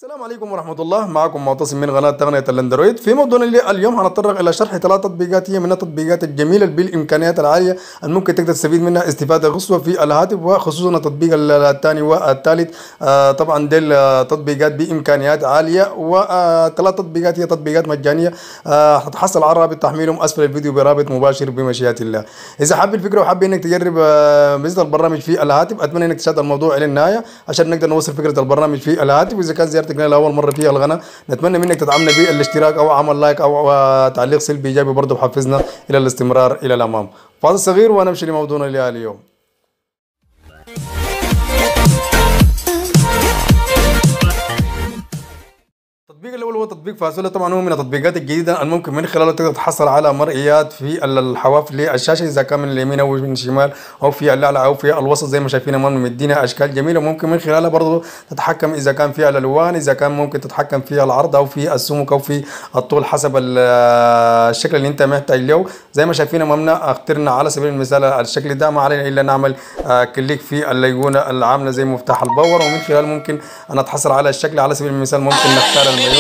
السلام عليكم ورحمة الله معكم معتصم من قناة تقنية الاندرويد في موضوعنا اليوم هنتطرق إلى شرح ثلاث تطبيقات هي من التطبيقات الجميلة اللي بالإمكانيات العالية اللي ممكن تقدر تستفيد منها استفادة قصوى في الهاتف وخصوصا التطبيق الثاني والثالث آه، طبعا ديل آه، تطبيقات بإمكانيات عالية وثلاث تطبيقات هي تطبيقات مجانية آه، هتحصل على رابط تحميلهم أسفل الفيديو برابط مباشر بمشيئة الله إذا حابب الفكرة وحابب إنك تجرب آه، ميزة البرنامج في الهاتف أتمنى إنك تشاهد الموضوع إلى النهاية عشان نقدر نوصل فكرة البرنامج في الهاتف وإذا كان زيارتك لنا لأول مرة في القناة نتمنى منك تدعمنا بالاشتراك أو عمل لايك أو آه، تعليق سلبي إيجابي برضه بحفزنا إلى الاستمرار إلى الأمام فاضل صغير ونمشي لموضوعنا اليوم التطبيق الاول هو تطبيق فاصولة طبعا هو من التطبيقات الجديده الممكن من خلاله تقدر تحصل على مرئيات في الحواف للشاشه اذا كان من اليمين او من الشمال او في الاعلى او في الوسط زي ما شايفين امامنا مدينا اشكال جميله ممكن من خلالها برضه تتحكم اذا كان فيها الالوان اذا كان ممكن تتحكم في العرض او في السمك او في الطول حسب ال- الشكل اللي انت محتاج له زي ما شايفين امامنا اخترنا على سبيل المثال الشكل ده ما علينا الا نعمل آه، كليك في الايقونه العامله زي مفتاح الباور ومن خلال ممكن ان اتحصل على الشكل على سبيل المثال ممكن نختار الميوزك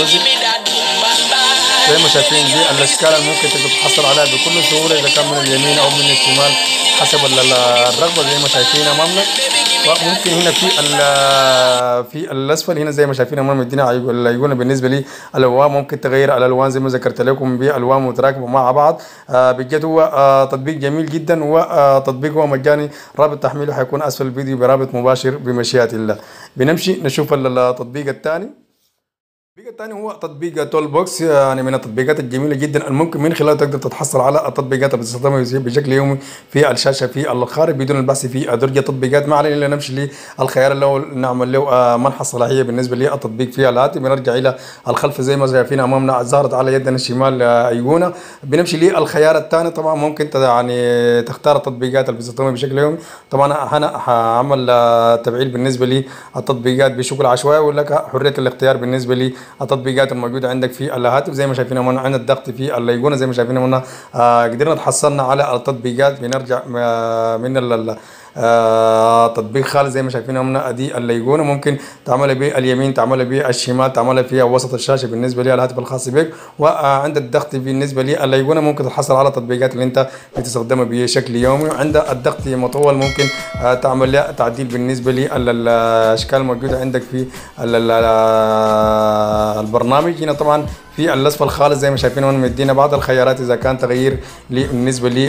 زي ما شايفين دي الاشكال اللي ممكن تقدر تحصل عليها بكل سهوله اذا كان من اليمين او من الشمال حسب ال- ال- الرغبه زي ما شايفين امامنا وممكن هنا في ال- في الاسفل هنا زي ما شايفين امامنا مدينا عيو- الايقونه بالنسبه لي الالوان ممكن تغير الالوان زي ما ذكرت لكم بالوان متراكبه مع بعض آه، بجد هو آه، تطبيق جميل جدا وتطبيق هو مجاني رابط تحميله حيكون اسفل الفيديو برابط مباشر بمشيئه الله بنمشي نشوف ال- التطبيق الثاني التطبيق الثاني هو تطبيق تول بوكس يعني من التطبيقات الجميله جدا الممكن من خلاله تقدر تتحصل على التطبيقات اللي بتستخدمها بشكل يومي في الشاشه في الخارج بدون البحث في درجه تطبيقات ما علينا الا نمشي للخيار الاول نعمل له آه، منحى صلاحيه بالنسبه للتطبيق في الهاتف بنرجع الى الخلف زي ما شايفين امامنا ظهرت على يدنا الشمال آه، ايقونه بنمشي للخيار الثاني طبعا ممكن ت- يعني تختار التطبيقات اللي بتستخدمها بشكل يومي طبعا انا هعمل آه، تفعيل بالنسبه للتطبيقات بشكل عشوائي ولك حريه الاختيار بالنسبه للتطبيقات الموجوده عندك في الهاتف زي ما شايفين هنا عندنا الضغط في الايقونه زي ما شايفين هنا آه قدرنا تحصلنا على التطبيقات بنرجع آه، من ال- ال- آه تطبيق خالص زي ما شايفين هنا ادي الايقونه ممكن تعملها باليمين تعملها بالشمال تعملها في وسط الشاشه بالنسبه للهاتف الخاص بك وعند الضغط بالنسبه للايقونه ممكن تحصل على التطبيقات اللي انت بتستخدمها بشكل يومي وعند الضغط مطول ممكن آه تعمل لها تعديل بالنسبه للاشكال الموجوده عندك في ال- ال- البرنامج هنا طبعا في الاسفل خالص زي ما شايفين هنا مدينا بعض الخيارات اذا كان تغيير لي- بالنسبه لي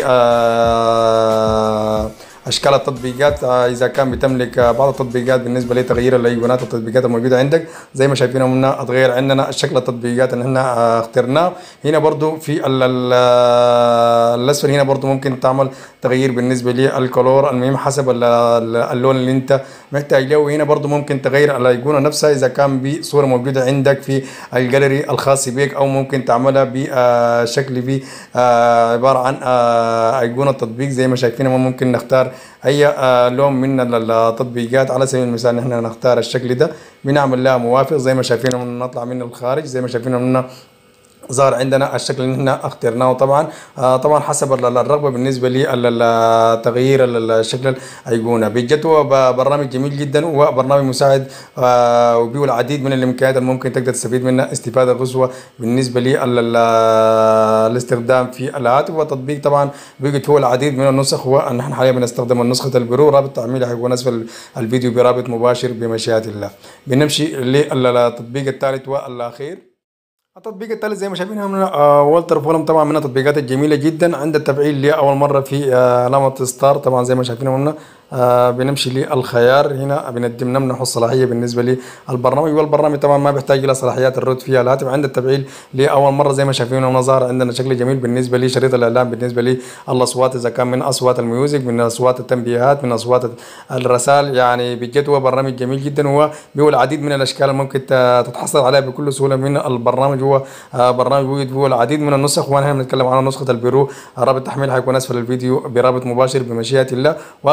آه، اشكال التطبيقات آه، اذا كان بتملك آه، بعض التطبيقات بالنسبه لتغيير الايقونات والتطبيقات الموجوده عندك زي ما شايفين هنا اتغير عندنا شكل التطبيقات اللي احنا آه، اخترناه هنا برضو في ال- ال- آه، الاسفل هنا برضو ممكن تعمل تغيير بالنسبه للكولور المهم حسب ال- ال- اللون اللي انت محتاج له وهنا برضو ممكن تغير الايقونه نفسها اذا كان بصوره موجوده عندك في الجاليري الخاص بك او ممكن تعملها بشكل في آه، عباره عن آه، ايقونه تطبيق زي ما شايفين هنا ممكن نختار اي آه، لون من ال- التطبيقات على سبيل المثال نحن نختار الشكل ده بنعمل لها موافق زي ما شايفين هنا نطلع من الخارج زي ما شايفين هنا ظهر عندنا الشكل اللي احنا اخترناه طبعا آه طبعا حسب ال- ال- الرغبه بالنسبه لتغيير الشكل الايقونه بجد هو ب- برنامج جميل جدا وبرنامج مساعد آه وبيه العديد من الامكانيات اللي ممكن تقدر تستفيد منها استفاده قصوى بالنسبه للاستخدام في الهاتف وتطبيق طبعا بيوجد هو العديد من النسخ ونحن حاليا بنستخدم النسخه البرو رابط تعميلها هيكون اسفل الفيديو برابط مباشر بمشيئه الله بنمشي للتطبيق الثالث والاخير التطبيق الثالث زي ما شايفين هنا آه والتر فولم طبعا من التطبيقات الجميله جدا عند التفعيل لاول مره في آه علامه ستار طبعا زي ما شايفين هنا آه بنمشي للخيار هنا بنقدم نمنح الصلاحيه بالنسبه للبرنامج والبرنامج طبعا ما بيحتاج الى صلاحيات الرد فيها الهاتف عند التفعيل لاول مره زي ما شايفين هنا ظهر عندنا شكل جميل بالنسبه لشريط الاعلام بالنسبه للاصوات اذا كان من اصوات الميوزك من اصوات التنبيهات من اصوات الرسائل يعني بجد هو برنامج جميل جدا هو به العديد من الاشكال اللي ممكن ت- تتحصل عليها بكل سهوله من البرنامج هو آه، برنامج وجد هو العديد من النسخ وانا بنتكلم عن نسخه البيرو رابط تحميل حيكون اسفل الفيديو برابط مباشر بمشيئه الله والبرنامج برضه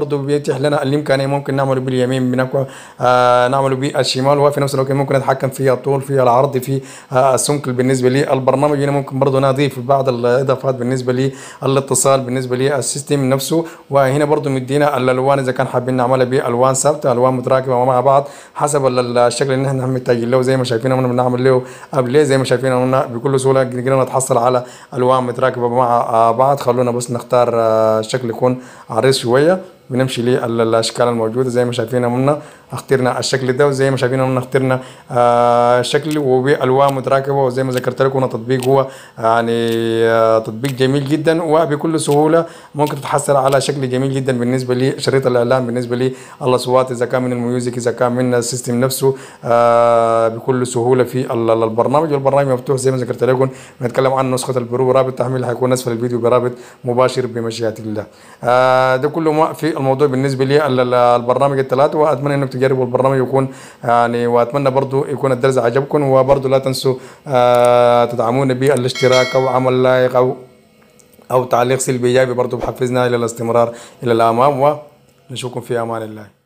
برضه بيتيح لنا الامكانيه ممكن نعمله باليمين بنكو آه نعمله بالشمال وفي نفس الوقت ممكن نتحكم في الطول في العرض في آه السمك بالنسبه لي البرنامج هنا ممكن برضه نضيف بعض الاضافات بالنسبه للاتصال بالنسبه للسيستم نفسه وهنا برضه مدينا الالوان اذا كان حابين نعملها بالوان ثابته الوان متراكبه مع بعض حسب الشكل اللي احنا محتاجين له زي ما شايفين هنا بنعمل له قبل زي ما شايفين هنا بكل سهوله قدرنا نتحصل على الوان متراكبه مع بعض خلونا بس نختار شكل يكون عريض شويه بنمشي للاشكال الموجوده زي ما شايفين هنا اخترنا الشكل ده وزي ما شايفين هنا اخترنا آه شكل وبالوان متراكبه وزي ما ذكرت لكم التطبيق هو يعني آه تطبيق جميل جدا وبكل سهوله ممكن تتحصل على شكل جميل جدا بالنسبه لشريط الاعلان بالنسبه للاصوات اذا كان من الميوزك اذا كان من السيستم نفسه آه بكل سهوله في البرنامج والبرنامج مفتوح زي ما ذكرت لكم بنتكلم عن نسخه البرو رابط تحميل حيكون اسفل الفيديو برابط مباشر بمشيئه الله آه ده كله ما في الموضوع بالنسبه لي البرنامج الثلاثه واتمنى انك تجربوا البرنامج يكون يعني واتمنى برضو يكون الدرس عجبكم وبرضو لا تنسوا آه تدعمونا بالاشتراك او عمل لايك او او تعليق سلبي ايجابي برضو بحفزنا الى الاستمرار الى الامام ونشوفكم في امان الله